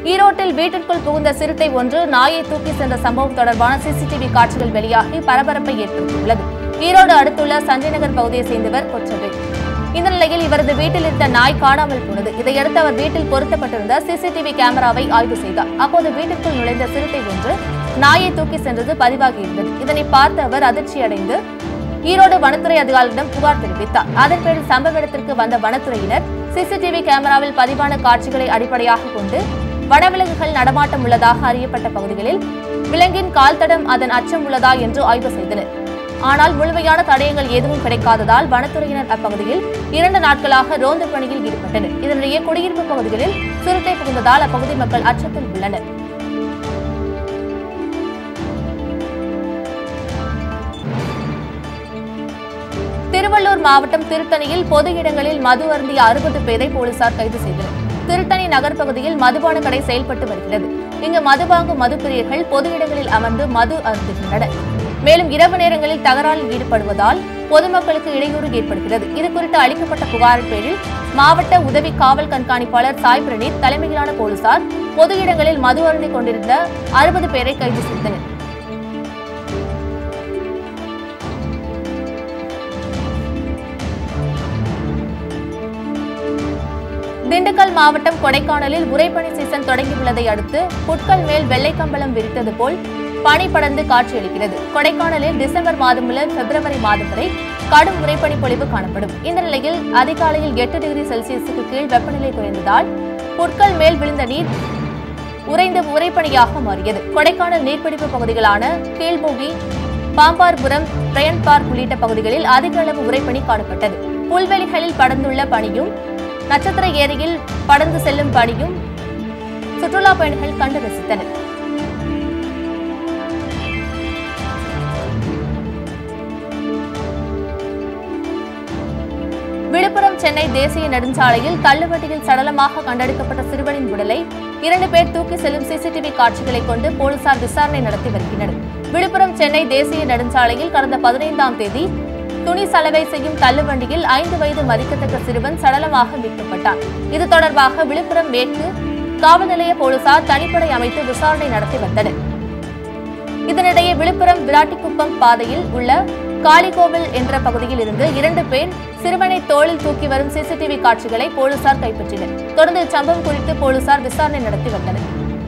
ஈரோட்டில் வீட்டிற்குள் புகுந்த சிறுத்தை ஒன்று நாயை தூக்கி சென்ற சம்பவம் தொடர்பான சிசிடிவி காட்சிகள் வெளியாகி பரபரப்பை ஏற்படுத்தியுள்ளது ஈரோடு அடுத்துள்ள சஞ்சய் நகர் பகுதியை சேர்ந்தவர் கொற்றவேல் இந்த நிலையில் இவரது வீட்டில் இருந்த நாய் காணாமல் போனது இதையடுத்து அவர் வீட்டில் பொருத்தப்பட்டிருந்த சிசிடிவி கேமராவை ஆய்வு செய்தார் அப்போது வீட்டிற்குள் நுழைந்த சிறுத்தை ஒன்று நாயை தூக்கி சென்றது பதிவாகியிருந்தது இதனை பார்த்த அவர் அதிர்ச்சியடைந்து ஈரோடு வனத்துறை அதிகாரிகளிடம் புகார் தெரிவித்தார் அதன் பேரில் சம்பவ இடத்திற்கு வந்த வனத்துறையினர் சிசிடிவி கேமராவில் பதிவான காட்சிகளை அடிப்படையாக கொண்டு வனவிலங்குகள் நடமாட்டம் உள்ளதாக அறியப்பட்ட பகுதிகளில் விலங்கின் கால்தடம் அதன் அச்சம் உள்ளதா என்று ஆய்வு செய்தனர் ஆனால் முழுமையான தடயங்கள் எதுவும் கிடைக்காததால் வனத்துறையினர் அப்பகுதியில் இரண்டு நாட்களாக ரோந்து பணியில் ஈடுபட்டனர் இதனிடையே குடியிருப்பு பகுதிகளில் சிறுத்தை புகுந்ததால் அப்பகுதி மக்கள் அச்சத்தில் உள்ளனர் திருவள்ளூர் மாவட்டம் திருத்தணியில் பொது இடங்களில் மது அருந்திய அறுபது பேரை போலீசார் கைது செய்தனர் திருத்தணி நகர் பகுதியில் மதுபான கடை செயல்பட்டு வருகிறது இங்கு மது வாங்கும் மதுப்பிரியர்கள் பொது இடங்களில் அமர்ந்து மது அருந்துகின்றனர் மேலும் இரவு நேரங்களில் தகராறில் ஈடுபடுவதால் பொதுமக்களுக்கு இடையூறு ஏற்படுகிறது இது குறித்து அளிக்கப்பட்ட புகாரின் பேரில் மாவட்ட உதவி காவல் கண்காணிப்பாளர் சாய் பிரணீத் தலைமையிலான போலீசார் பொது இடங்களில் மது அருந்திக் கொண்டிருந்த அறுபது பேரை கைது செய்தனர் திண்டுக்கல் மாவட்டம் கொடைக்கானலில் உறைபனி சீசன் தொடங்கியுள்ளதை அடுத்து புட்கள் மேல் வெள்ளை கம்பளம் விரித்தது போல் பனி படர்ந்து காட்சியளிக்கிறது கொடைக்கானலில் டிசம்பர் மாதம் முதல் பிப்ரவரி மாதம் வரை கடும் உறைபனி பொழிவு காணப்படும் இந்த நிலையில் அதிகாலையில் எட்டு டிகிரி செல்சியஸுக்கு கீழ் வெப்பநிலை குறைந்ததால் புட்கள் மேல் விழுந்த நீர் உறைந்த உறைபனியாக மாறியது கொடைக்கானல் நீர்பிடிப்பு பகுதிகளான கீழ்போகி பாம்பார்புரம் பிரயன் பார்க் உள்ளிட்ட பகுதிகளில் அதிக அளவு உறைபனி காணப்பட்டது புல்வெளிகளில் படர்ந்துள்ள பனியும் நட்சத்திர ஏரியில் படர்ந்து செல்லும் பனியும் சுற்றுலா பயணிகள் கண்டு ரசித்தனர் விழுப்புரம் சென்னை தேசிய நெடுஞ்சாலையில் கள்ளுவட்டியில் சடலமாக கண்டெடுக்கப்பட்ட சிறுவனின் உடலை இரண்டு பேர் தூக்கி செல்லும் சிசிடிவி காட்சிகளை கொண்டு போலீசார் விசாரணை நடத்தி வருகின்றனர் விழுப்புரம் சென்னை தேசிய நெடுஞ்சாலையில் கடந்த பதினைந்தாம் தேதி துணி சலவை செய்யும் தள்ளுவண்டியில் ஐந்து வயது மதிக்கத்தக்க சிறுவன் சடலமாக மீட்கப்பட்டார் இது தொடர்பாக விழுப்புரம் மேற்கு காவல் நிலைய போலீசார் தனிப்படை அமைத்து விசாரணை நடத்தி வந்தனர் இதனிடையே விழுப்புரம் விராட்டிக்குப்பம் பாதையில் உள்ள காளிகோவில் என்ற பகுதியில் இருந்து இரண்டு பேர் சிறுவனை தோளில் தூக்கி வரும் சிசிடிவி காட்சிகளை போலீசார் கைப்பற்றினர் தொடர்ந்து இச்சம்பவம் குறித்து போலீசார் விசாரணை நடத்தி வந்தனர்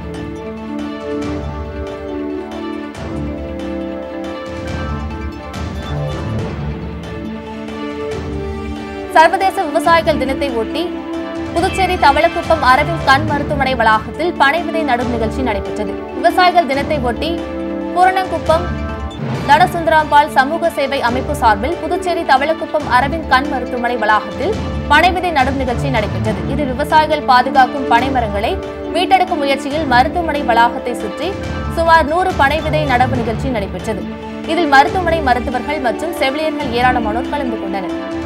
சர்வதேச விவசாயிகள் தினத்தை ஒட்டி புதுச்சேரி தவளக்குப்பம் அரவிந்த் கண் மருத்துவமனை வளாகத்தில் பனை விதை நடும் நிகழ்ச்சி நடைபெற்றது விவசாயிகள் தினத்தை ஒட்டி பூரணங்குப்பம் தடசுந்தராம்பாள் சமூக சேவை அமைப்பு சார்பில் புதுச்சேரி தவளக்குப்பம் அரவிந்த் கண் மருத்துவமனை வளாகத்தில் பனை விதை நடும் நிகழ்ச்சி நடைபெற்றது இதில் விவசாயிகள் பாதுகாக்கும் பனை மரங்களை மீட்டெடுக்கும் முயற்சியில் மருத்துவமனை வளாகத்தை சுற்றி சுமார் நூறு பனை விதை நடவு நிகழ்ச்சி நடைபெற்றது இதில் மருத்துவமனை மருத்துவர்கள் மற்றும் செவிலியர்கள் ஏராளமானோர் கலந்து கொண்டனர்